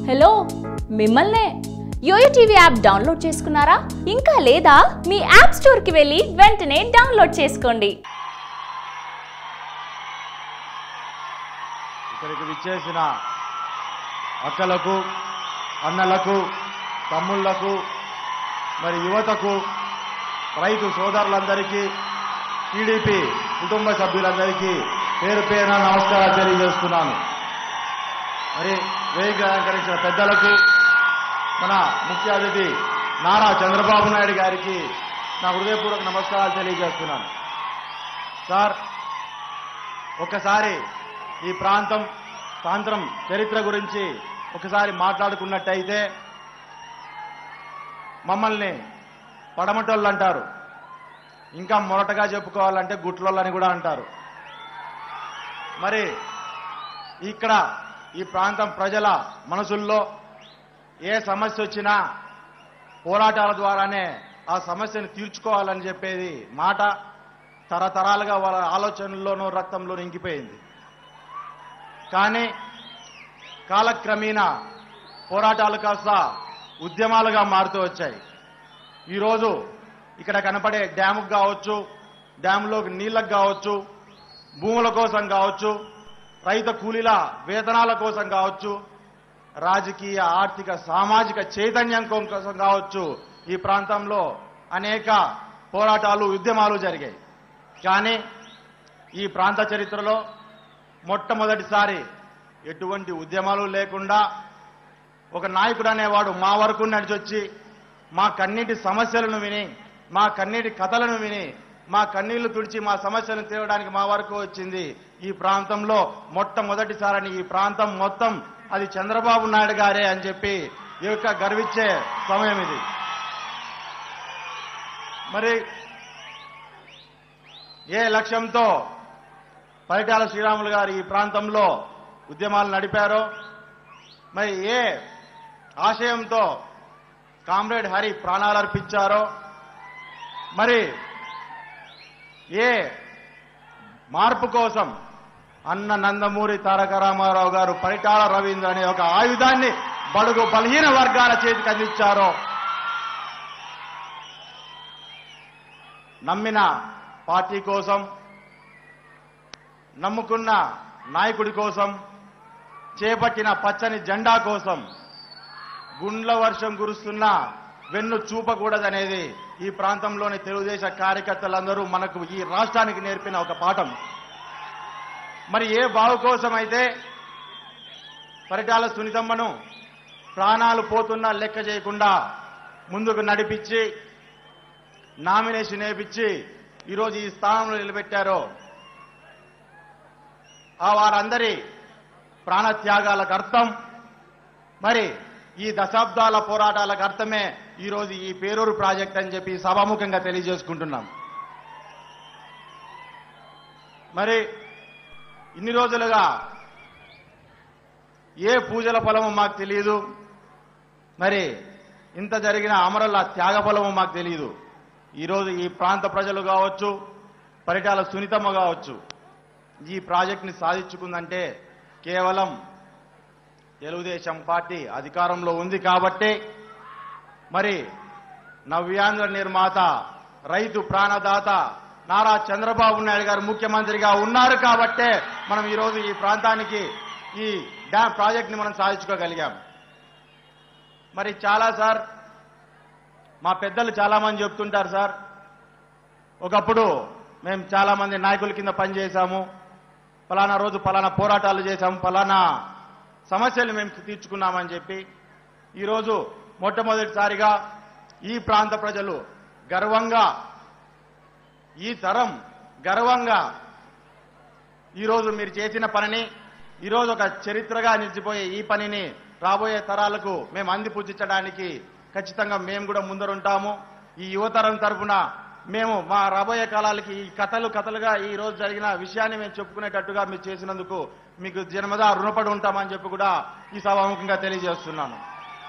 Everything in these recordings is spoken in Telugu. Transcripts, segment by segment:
హలో మిమ్మల్నే యోయో టీవీ యాప్ డౌన్లోడ్ చేసుకున్నారా ఇంకా లేదా మీ యాప్ స్టోర్కి వెళ్ళి వెంటనే డౌన్లోడ్ చేసుకోండి ఇక్కడికి విచ్చేసిన అక్కలకు అన్నలకు తమ్ముళ్లకు మరి యువతకు రైతు సోదరులందరికీ టీడీపీ కుటుంబ సభ్యులందరికీ పేరు పేరున నమస్కారాలు తెలియజేస్తున్నాను మరి వేదిక అలంకరించిన పెద్దలకు మన ముఖ్య అతిథి నారా చంద్రబాబు నాయుడు గారికి నా హృదయపూర్వక నమస్కారాలు తెలియజేస్తున్నాను సార్ ఒకసారి ఈ ప్రాంతం ప్రాంతం చరిత్ర గురించి ఒకసారి మాట్లాడుకున్నట్టయితే మమ్మల్ని పడమటోళ్ళు అంటారు ఇంకా మొరటగా చెప్పుకోవాలంటే గుట్లోళ్ళని కూడా అంటారు మరి ఇక్కడ ఈ ప్రాంతం ప్రజల మనసుల్లో ఏ సమస్య వచ్చినా పోరాటాల ద్వారానే ఆ సమస్యను తీర్చుకోవాలని చెప్పేది మాట తరతరాలుగా వాళ్ళ ఆలోచనల్లోనూ రక్తంలోనూ ఇంకిపోయింది కానీ కాలక్రమేణా పోరాటాలు కాస్త ఉద్యమాలుగా మారుతూ వచ్చాయి ఈరోజు ఇక్కడ కనపడే డ్యాముకు కావచ్చు డ్యాములోకి నీళ్ళకు కావచ్చు భూముల కోసం కావచ్చు రైతు కూలీల వేతనాల కోసం కావచ్చు రాజకీయ ఆర్థిక సామాజిక చైతన్యం కోసం కావచ్చు ఈ ప్రాంతంలో అనేక పోరాటాలు ఉద్యమాలు జరిగాయి కానీ ఈ ప్రాంత చరిత్రలో మొట్టమొదటిసారి ఎటువంటి ఉద్యమాలు లేకుండా ఒక నాయకుడు అనేవాడు మా వరకు నడిచొచ్చి మా కన్నీటి సమస్యలను విని మా కన్నీటి కథలను విని మా కన్నీళ్లు తుడిచి మా సమస్యలను తీరడానికి మా వరకు వచ్చింది ఈ ప్రాంతంలో మొట్టమొదటిసారని ఈ ప్రాంతం మొత్తం అది చంద్రబాబు నాయుడు గారే అని చెప్పి ఈ యొక్క గర్వించే సమయం ఇది మరి ఏ లక్ష్యంతో పరిటాల శ్రీరాములు గారు ఈ ప్రాంతంలో ఉద్యమాలు నడిపారో మరి ఏ ఆశయంతో కామ్రేడ్ హరి ప్రాణాలు అర్పించారో మరి ఏ మార్పు కోసం అన్న నందమూరి తారక రామారావు గారు పరిటాల రవీంద్ర అనే ఒక ఆయుధాన్ని బడుగు బలహీన వర్గాల చేతికి అందించారో నమ్మిన పార్టీ కోసం నమ్ముకున్న నాయకుడి కోసం చేపట్టిన పచ్చని జెండా కోసం గుండ్ల వర్షం కురుస్తున్న వెన్ను చూపకూడదనేది ఈ ప్రాంతంలోని తెలుగుదేశం కార్యకర్తలందరూ మనకు ఈ రాష్ట్రానికి నేర్పిన ఒక పాఠం మరి ఏ బావు కోసం అయితే పరిటాల సునీతమ్మను ప్రాణాలు పోతున్నా లెక్క చేయకుండా ముందుకు నడిపించి నామినేషన్ వేయించి ఈరోజు ఈ స్థానంలో నిలబెట్టారో ఆ వారందరి ప్రాణత్యాగాలకు అర్థం మరి ఈ దశాబ్దాల పోరాటాలకు అర్థమే ఈరోజు ఈ పేరూరు ప్రాజెక్ట్ అని చెప్పి సభాముఖంగా తెలియజేసుకుంటున్నాం మరి ఇన్ని రోజులుగా ఏ పూజల ఫలమో మాకు తెలియదు మరి ఇంత జరిగిన అమరుల త్యాగ ఫలమో మాకు తెలియదు ఈరోజు ఈ ప్రాంత ప్రజలు కావచ్చు పరిటాల సునీతమ్మ కావచ్చు ఈ ప్రాజెక్ట్ని సాధించుకుందంటే కేవలం తెలుగుదేశం పార్టీ అధికారంలో ఉంది కాబట్టి మరి నవ్యాంధ్ర నిర్మాత రైతు ప్రాణదాత నారా చంద్రబాబు నాయుడు గారు ముఖ్యమంత్రిగా ఉన్నారు కాబట్టే మనం ఈరోజు ఈ ప్రాంతానికి ఈ డ్యామ్ ప్రాజెక్ట్ని మనం సాధించుకోగలిగాం మరి చాలా సార్ మా పెద్దలు చాలా మంది చెప్తుంటారు సార్ ఒకప్పుడు మేము చాలా మంది నాయకుల కింద పనిచేశాము ఫలానా రోజు ఫలానా పోరాటాలు చేశాము ఫలానా సమస్యలు మేము తీర్చుకున్నామని చెప్పి ఈరోజు మొట్టమొదటిసారిగా ఈ ప్రాంత ప్రజలు గర్వంగా ఈ తరం గర్వంగా ఈరోజు మీరు చేసిన పనిని ఈరోజు ఒక చరిత్రగా నిలిచిపోయే ఈ పనిని రాబోయే తరాలకు మేము అందిపుచ్చించడానికి ఖచ్చితంగా మేము కూడా ముందరుంటాము ఈ యువతరం తరఫున మేము మా రాబోయే కాలాలకి ఈ కథలు కథలుగా ఈ రోజు జరిగిన విషయాన్ని మేము చెప్పుకునేటట్టుగా మీరు చేసినందుకు మీకు జన్మదా రుణపడి ఉంటామని చెప్పి కూడా ఈ సభాముఖంగా తెలియజేస్తున్నాను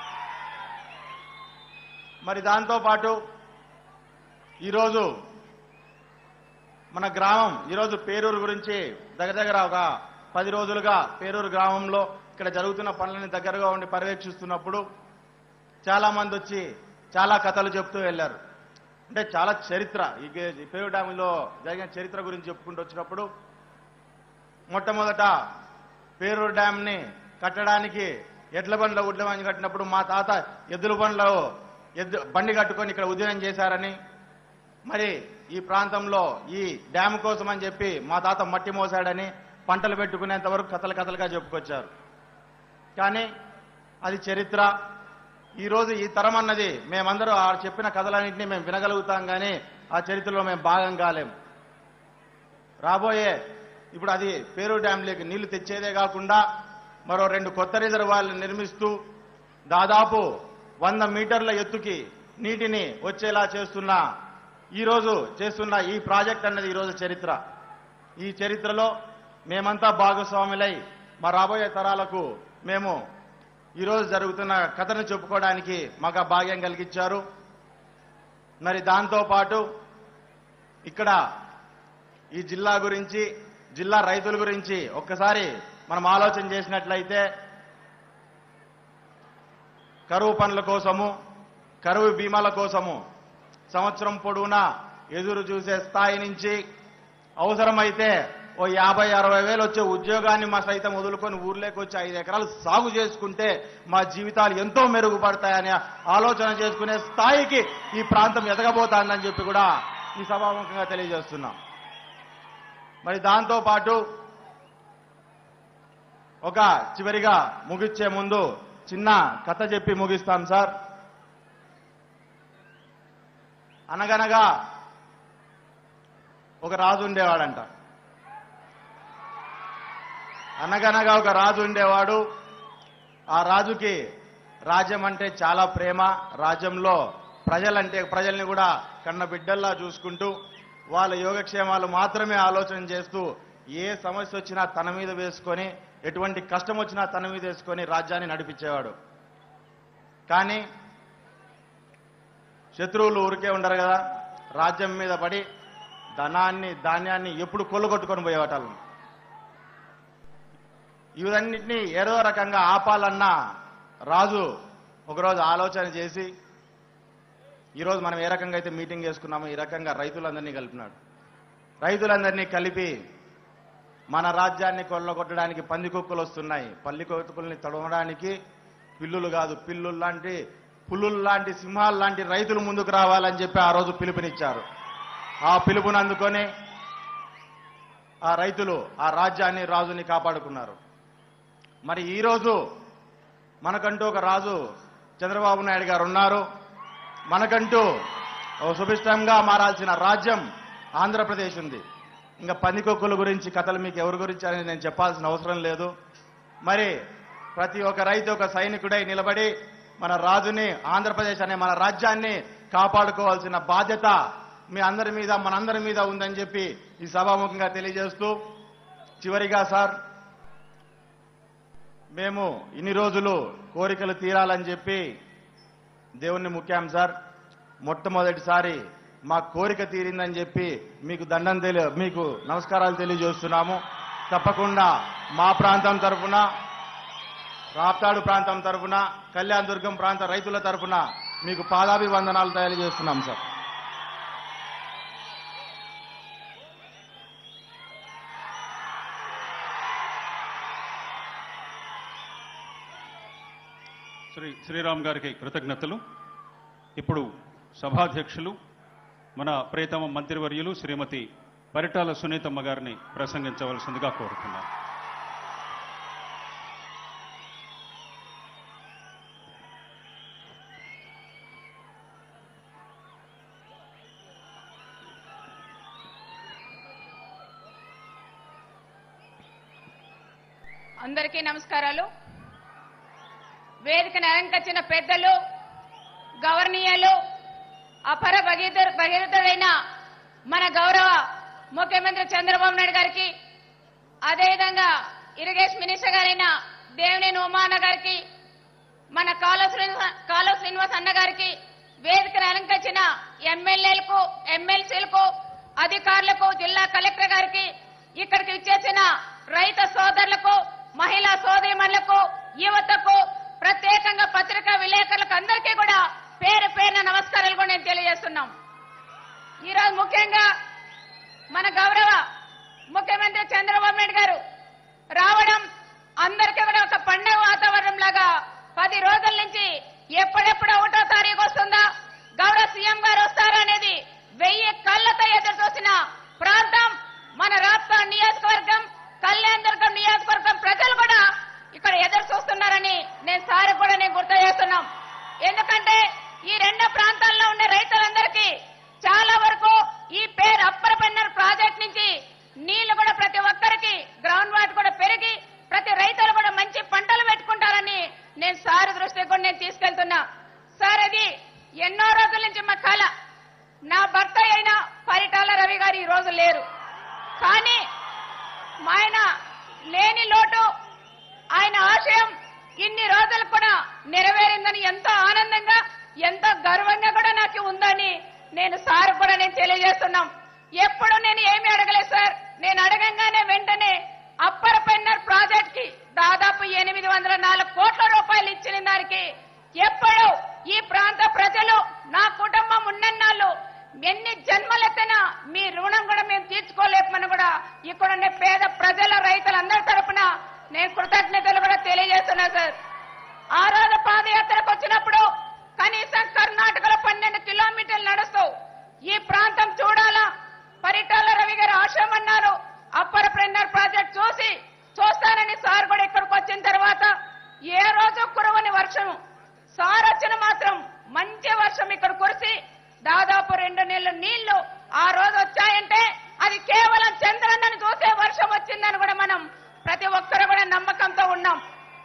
మరి దాంతో పాటు ఈరోజు మన గ్రామం ఈరోజు పేరూరు గురించి దగ్గర దగ్గర ఒక పది రోజులుగా పేరూరు గ్రామంలో ఇక్కడ జరుగుతున్న పనులని దగ్గరగా ఉండి పర్యవేక్షిస్తున్నప్పుడు చాలా మంది వచ్చి చాలా కథలు చెప్తూ వెళ్ళారు అంటే చాలా చరిత్ర ఈ గే- ఈ పేరు డ్యాములో జరిగిన చరిత్ర గురించి చెప్పుకుంటూ వచ్చినప్పుడు మొట్టమొదట పేరూరు డ్యామ్ని కట్టడానికి ఎడ్ల బండ్ల ఉడ్ల బండి కట్టినప్పుడు మా తాత ఎద్దుల బండ్లో ఎద్దు బండి కట్టుకొని ఇక్కడ ఉద్యమం చేశారని మరి ఈ ప్రాంతంలో ఈ డ్యామ్ కోసం అని చెప్పి మా తాత మట్టి మోసాడని పంటలు పెట్టుకునేంత వరకు కథలు కథలుగా చెప్పుకొచ్చారు కానీ అది చరిత్ర ఈరోజు ఈ తరం అన్నది మేమందరూ ఆ చెప్పిన కథలన్నింటినీ మేము వినగలుగుతాం కానీ ఆ చరిత్రలో మేము భాగం కాలేం రాబోయే ఇప్పుడు అది పేరు డ్యాంలోకి నీళ్లు తెచ్చేదే కాకుండా మరో రెండు కొత్త రిజర్వాయర్లు నిర్మిస్తూ దాదాపు వంద మీటర్ల ఎత్తుకి నీటిని వచ్చేలా చేస్తున్న ఈరోజు చేస్తున్న ఈ ప్రాజెక్ట్ అన్నది ఈరోజు చరిత్ర ఈ చరిత్రలో మేమంతా భాగస్వాములై మా రాబోయే తరాలకు మేము ఈరోజు జరుగుతున్న కథను చెప్పుకోవడానికి మాకు ఆ భాగ్యం కలిగించారు మరి దాంతో పాటు ఇక్కడ ఈ జిల్లా గురించి జిల్లా రైతుల గురించి ఒక్కసారి మనం ఆలోచన చేసినట్లయితే కరువు పనుల కోసము కరువు బీమాల కోసము సంవత్సరం పొడవునా ఎదురు చూసే స్థాయి నుంచి అవసరమైతే ఓ యాభై అరవై వేలు వచ్చే ఉద్యోగాన్ని మా సైతం వదులుకొని ఊర్లోకి వచ్చి ఐదు ఎకరాలు సాగు చేసుకుంటే మా జీవితాలు ఎంతో మెరుగుపడతాయనే ఆలోచన చేసుకునే స్థాయికి ఈ ప్రాంతం ఎదగబోతాందని చెప్పి కూడా ఈ సభాముఖంగా తెలియజేస్తున్నాం మరి దాంతో పాటు ఒక చివరిగా ముగిచ్చే ముందు చిన్న కథ చెప్పి ముగిస్తాం సార్ అనగనగా ఒక రాజు ఉండేవాడంట అనగనగా ఒక రాజు ఉండేవాడు ఆ రాజుకి రాజ్యం అంటే చాలా ప్రేమ రాజ్యంలో ప్రజలంటే ప్రజల్ని కూడా కన్న బిడ్డల్లా చూసుకుంటూ వాళ్ళ యోగక్షేమాలు మాత్రమే ఆలోచన చేస్తూ ఏ సమస్య వచ్చినా తన మీద వేసుకొని ఎటువంటి కష్టం వచ్చినా తన మీద వేసుకొని రాజ్యాన్ని నడిపించేవాడు కానీ శత్రువులు ఊరికే ఉండరు కదా రాజ్యం మీద పడి ధనాన్ని ధాన్యాన్ని ఎప్పుడు కొల్లగొట్టుకొని పోయేవాటాలను ఇవన్నింటినీ ఏదో రకంగా ఆపాలన్న రాజు ఒకరోజు ఆలోచన చేసి ఈరోజు మనం ఏ రకంగా అయితే మీటింగ్ చేసుకున్నామో ఈ రకంగా రైతులందరినీ కలిపినాడు రైతులందరినీ కలిపి మన రాజ్యాన్ని కొల్లగొట్టడానికి పందికొక్కులు వస్తున్నాయి పల్లి కొక్కుల్ని తడవడానికి పిల్లులు కాదు పిల్లులు లాంటి పుల్లులు లాంటి సింహాలు లాంటి రైతులు ముందుకు రావాలని చెప్పి ఆ రోజు పిలుపునిచ్చారు ఆ పిలుపుని అందుకొని ఆ రైతులు ఆ రాజ్యాన్ని రాజుని కాపాడుకున్నారు మరి ఈరోజు మనకంటూ ఒక రాజు చంద్రబాబు నాయుడు గారు ఉన్నారు మనకంటూ ఓ సుభిష్టంగా మారాల్సిన రాజ్యం ఆంధ్రప్రదేశ్ ఉంది ఇంకా పందికొక్కుల గురించి కథలు మీకు ఎవరి గురించి అనేది నేను చెప్పాల్సిన అవసరం లేదు మరి ప్రతి ఒక్క రైతు ఒక సైనికుడై నిలబడి మన రాజుని ఆంధ్రప్రదేశ్ అనే మన రాజ్యాన్ని కాపాడుకోవాల్సిన బాధ్యత మీ అందరి మీద మనందరి మీద ఉందని చెప్పి ఈ సభాముఖంగా తెలియజేస్తూ చివరిగా సార్ మేము ఇన్ని రోజులు కోరికలు తీరాలని చెప్పి దేవుణ్ణి ముఖ్యాం సార్ మొట్టమొదటిసారి మా కోరిక తీరిందని చెప్పి మీకు దండం తెలియ మీకు నమస్కారాలు తెలియజేస్తున్నాము తప్పకుండా మా ప్రాంతం తరఫున రాప్తాడు ప్రాంతం తరఫున కళ్యాణ్ దుర్గం ప్రాంత రైతుల తరఫున మీకు పాదాభివందనాలు తెలియజేస్తున్నాం సార్ శ్రీ శ్రీరామ్ గారికి కృతజ్ఞతలు ఇప్పుడు సభాధ్యక్షులు మన ప్రియతమ మంత్రివర్యులు శ్రీమతి పరిటాల సునీతమ్మ గారిని ప్రసంగించవలసిందిగా కోరుతున్నాను అందరికీ నమస్కారాలు వేదికను అలంకరించిన పెద్దలు గవర్నీయులు అపర భగీరథ భగీరథుడైన మన గౌరవ ముఖ్యమంత్రి చంద్రబాబు నాయుడు గారికి అదేవిధంగా ఇరిగేషన్ మినిస్టర్ గారైన దేవినేని ఉమాన గారికి మన కాలువ శ్రీనివాస కాలువ శ్రీనివాస్ అన్న గారికి వేదికను అలంకరించిన ఎమ్మెల్యేలకు ఎమ్మెల్సీలకు అధికారులకు జిల్లా కలెక్టర్ గారికి ఇక్కడికి ఇచ్చేసిన రైతు సోదరులకు మహిళా సోదరిమణులకు యువతకు ప్రత్యేకంగా పత్రికా విలేకరులకు అందరికీ కూడా పేరు పేరున నమస్కారాలు కూడా నేను తెలియజేస్తున్నాం ఈరోజు ముఖ్యంగా మన గౌరవ ముఖ్యమంత్రి చంద్రబాబు నాయుడు గారు రావడం అందరికీ కూడా ఒక పండుగ వాతావరణం లాగా పది రోజుల నుంచి ఎప్పుడెప్పుడు ఒకటో తారీఖు వస్తుందా గౌరవ సీఎం గారు వస్తారా అనేది వెయ్యి కళ్ళతో ఎదురు చూసిన ప్రాంతం మన రాష్ట్ర నియోజకవర్గం కళ్యాణదుర్గం నియోజకవర్గం ప్రజలు కూడా ఇక్కడ ఎదురు చూస్తున్నారని నేను సారి కూడా నేను గుర్తు చేస్తున్నాం ఎందుకంటే ఈ రెండు ప్రాంతాల్లో ఉండే రైతులందరికీ చాలా వరకు ఈ పేరు అప్పర్ పెన్నర్ ప్రాజెక్ట్ నుంచి నీళ్లు కూడా ప్రతి ఒక్కరికి గ్రౌండ్ వాటర్ కూడా పెరిగి ప్రతి రైతులు కూడా మంచి పంటలు పెట్టుకుంటారని నేను సార్ దృష్టికి కూడా నేను తీసుకెళ్తున్నా సార్ అది ఎన్నో రోజుల నుంచి మా కళ నా భర్త అయిన పరిటాల రవి గారు ఈ రోజు లేరు కానీ మా ఆయన లేని లోటు ఆయన ఆశయం ఇన్ని రోజులు కూడా నెరవేరిందని ఎంతో ఆనందంగా ఎంతో గర్వంగా కూడా నాకు ఉందని నేను సార్ కూడా నేను తెలియజేస్తున్నాం ఎప్పుడు నేను ఏమి అడగలేదు సార్ నేను అడగంగానే వెంటనే అప్పర్ పెన్నర్ ప్రాజెక్ట్ కి దాదాపు ఎనిమిది వందల నాలుగు కోట్ల రూపాయలు ఇచ్చిన దానికి ఎప్పుడు ఈ ప్రాంత ప్రజలు నా కుటుంబం ఉన్నన్నాళ్ళు ఎన్ని జన్మలెత్తినా మీ రుణం కూడా మేము తీర్చుకోలేమని కూడా ఇక్కడ ఉండే పేద ప్రజల రైతులందరి తరపున నేను కృతజ్ఞతలు కూడా తెలియజేస్తున్నా సార్ ఆ రోజు పాదయాత్రకు వచ్చినప్పుడు కనీసం కర్ణాటకలో పన్నెండు కిలోమీటర్లు నడుస్తూ ఈ ప్రాంతం చూడాలా పరిటాల రవి గారు ఆశ్రమం అన్నారు అప్పర్ ప్రెన్నర్ ప్రాజెక్ట్ చూసి చూస్తానని సార్ కూడా ఇక్కడికి వచ్చిన తర్వాత ఏ రోజు కురవని వర్షం సార్ వచ్చిన మాత్రం మంచి వర్షం ఇక్కడ కురిసి దాదాపు రెండు నెలల నీళ్లు ఆ రోజు వచ్చాయంటే అది కేవలం చంద్రన్నను చూసే వర్షం వచ్చిందని కూడా మనం ప్రతి ఒక్కరు కూడా నమ్మకంతో ఉన్నాం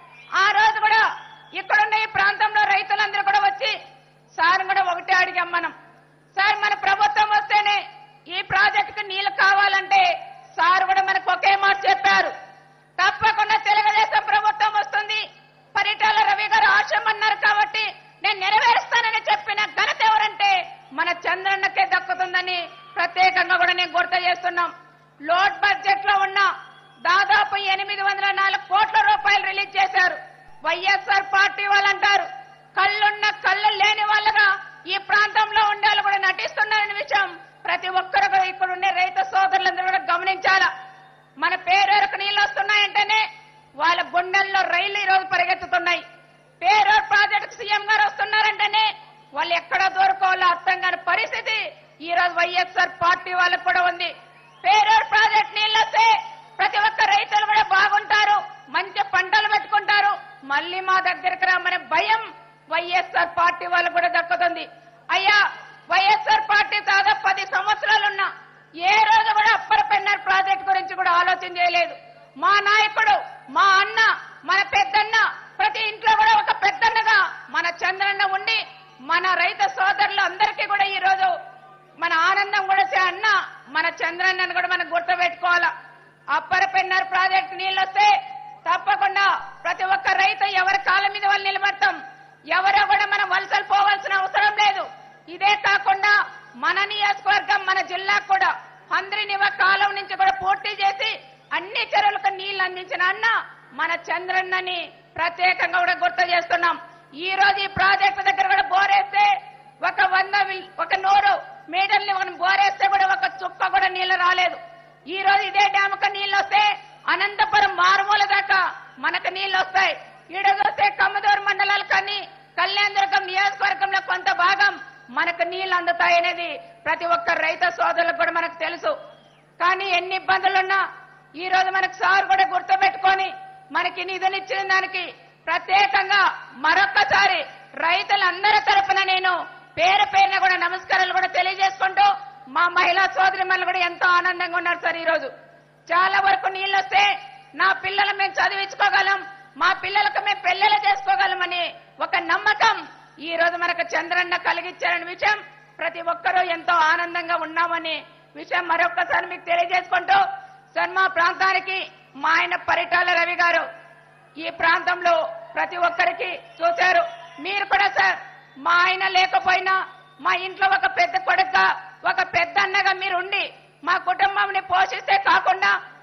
ఆ రోజు కూడా ఇక్కడున్న ఈ ప్రాంతంలో రైతులందరూ కూడా వచ్చి సార్ కూడా ఒకటే అడిగాం మనం సార్ మన ప్రభుత్వం వస్తేనే ఈ ప్రాజెక్టుకు నీళ్లు కావాలంటే సార్ కూడా మనకు ఒకే మాట చెప్పారు తప్పకుండా తెలుగుదేశం ప్రభుత్వం వస్తుంది పరిటాల రవి గారు ఆశయం అన్నారు కాబట్టి నేను నెరవేరుస్తానని చెప్పిన ఘనత ఎవరంటే మన చంద్రన్నకే దక్కుతుందని ప్రత్యేకంగా కూడా నేను గుర్తు చేస్తున్నాం లోడ్ బడ్జెట్ లో ఉన్న దాదాపు ఎనిమిది వందల నాలుగు కోట్ల రూపాయలు రిలీజ్ చేశారు వైఎస్ఆర్ పార్టీ వాళ్ళు అంటారు కళ్ళున్న కళ్ళు లేని వాళ్ళగా ఈ ప్రాంతంలో ఉండే వాళ్ళు కూడా నటిస్తున్నారనే విషయం ప్రతి ఒక్కరు కూడా ఇక్కడ ఉండే రైతు సోదరులందరూ కూడా గమనించాలా మన పేరేరుకు నీళ్లు వస్తున్నాయంటేనే వాళ్ళ గుండెల్లో రైళ్లు ఈ రోజు పరిగెత్తుతున్నాయి పేరూరు ప్రాజెక్టు సీఎం గారు వస్తున్నారంటేనే వాళ్ళు ఎక్కడ దూరుకోవాలో అర్థం కాని పరిస్థితి ఈ రోజు వైఎస్ఆర్ పార్టీ వాళ్ళకు కూడా ఉంది పేరూరు ప్రాజెక్ట్ నీళ్ళు వస్తే ప్రతి ఒక్క రైతులు కూడా బాగుంటారు మంచి పంటలు పెట్టుకుంటారు మళ్ళీ మా దగ్గరికి రమ్మనే భయం వైఎస్ఆర్ పార్టీ వాళ్ళకు కూడా దక్కుతుంది అయ్యా వైఎస్ఆర్ పార్టీ దాదాపు పది సంవత్సరాలున్నా ఏ రోజు కూడా అప్పర్ పెన్నర్ ప్రాజెక్ట్ గురించి కూడా ఆలోచన చేయలేదు మా నాయకుడు మా అన్న మన పెద్దన్న ప్రతి ఇంట్లో కూడా ఒక పెద్దన్నగా మన చంద్రన్న ఉండి మన రైతు సోదరులు అందరికీ కూడా ఈ రోజు మన ఆనందం కూడా చే- అన్న మన చంద్రన్నను కూడా మనం గుర్తుపెట్టుకోవాలా అప్పర్ పెన్నర్ ప్రాజెక్ట్ నీళ్ళు వస్తే తప్పకుండా ప్రతి ఒక్క రైతు ఎవరి కాళ్ళ మీద వాళ్ళు నిలబడతాం ఎవరో కూడా మనం వలసలు పోవాల్సిన అవసరం లేదు ఇదే కాకుండా మన నియోజకవర్గం మన జిల్లాకు కూడా హంద్రినివ కాలం నుంచి కూడా పూర్తి చేసి అన్ని చెరువులకు నీళ్లు అందించిన అన్న మన చంద్రన్నని ప్రత్యేకంగా కూడా గుర్తు చేస్తున్నాం ఈ రోజు ఈ ప్రాజెక్టు దగ్గర కూడా బోరేస్తే ఒక వంద వి- ఒక నూరు మీటర్ని మనం బోరేస్తే కూడా ఒక చుక్క కూడా నీళ్లు రాలేదు ఈ రోజు ఇదే డ్యాముకు నీళ్లు వస్తే అనంతపురం మారుమూల దాకా మనకు నీళ్లు వస్తాయి ఈడ చూస్తే కమ్మదూరు మండలాలు కానీ కళ్యాణదుర్గం నియోజకవర్గంలో కొంత భాగం మనకు నీళ్లు అందుతాయనేది ప్రతి ఒక్క రైతు సోదరులకు కూడా మనకు తెలుసు కానీ ఎన్ని ఇబ్బందులున్నా ఈ రోజు మనకు సార్ కూడా గుర్తుపెట్టుకొని మనకి నిధులు ఇచ్చిన దానికి ప్రత్యేకంగా మరొక్కసారి రైతులందరి తరపున నేను పేరు పేరున కూడా నమస్కారాలు కూడా తెలియజేసుకుంటూ మా మహిళా సోదరి కూడా ఎంతో ఆనందంగా ఉన్నారు సార్ ఈ రోజు చాలా వరకు నీళ్ళు వస్తే నా పిల్లలు మేము చదివించుకోగలం మా పిల్లలకు మేము పెళ్లిళ్ళు చేసుకోగలమని ఒక నమ్మకం ఈ రోజు మనకు చంద్రన్న కలిగించారనే విషయం ప్రతి ఒక్కరూ ఎంతో ఆనందంగా ఉన్నామని విషయం మరొక్కసారి మీకు తెలియజేసుకుంటూ సార్ మా ప్రాంతానికి మా ఆయన పరిటాల రవి గారు ఈ ప్రాంతంలో ప్రతి ఒక్కరికి చూశారు మీరు కూడా సార్ మా ఆయన లేకపోయినా మా ఇంట్లో ఒక పెద్ద కొడుక ఒక పెద్ద అన్నగా మీరు ఉండి మా కుటుంబంని పోషిస్తే కాకుండా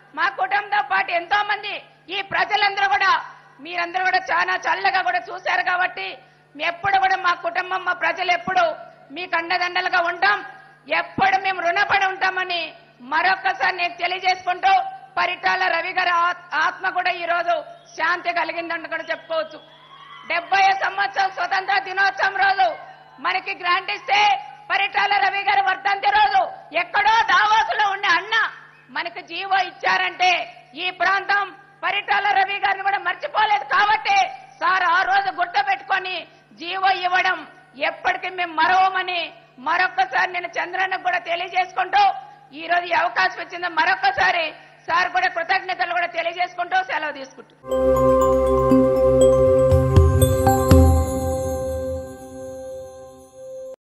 మా కుటుంబంతో పాటు ఎంతో మంది ఈ ప్రజలందరూ కూడా మీరందరూ కూడా చాలా చల్లగా కూడా చూశారు కాబట్టి మీ ఎప్పుడు కూడా మా కుటుంబం మా ప్రజలు ఎప్పుడు మీకు అండదండలుగా ఉంటాం ఎప్పుడు మేము రుణపడి ఉంటామని మరొక్కసారి నేను తెలియజేసుకుంటూ పరిటాల రవి గారి ఆత్- ఆత్మ కూడా ఈ రోజు శాంతి కలిగిందని కూడా చెప్పుకోవచ్చు డెబ్బై సంవత్సరం స్వతంత్ర దినోత్సవం రోజు మనకి గ్రాంట్ ఇస్తే పరిటాల రవి గారి వర్ధంతి రోజు ఎక్కడో దావాసులో ఉండే అన్న మనకు జీవో ఇచ్చారంటే ఈ ప్రాంతం పరిటాల రవి గారిని కూడా మర్చిపోలేదు కాబట్టి సార్ ఆ రోజు గుర్తు పెట్టుకొని జీవో ఇవ్వడం ఎప్పటికీ మేము మరవమని మరొక్కసారి నేను చంద్రన్నకు కూడా తెలియజేసుకుంటూ ఈ రోజు ఈ అవకాశం ఇచ్చింది మరొక్కసారి సార్ కూడా కృతజ్ఞతలు కూడా తెలియజేసుకుంటూ సెలవు తీసుకుంటూ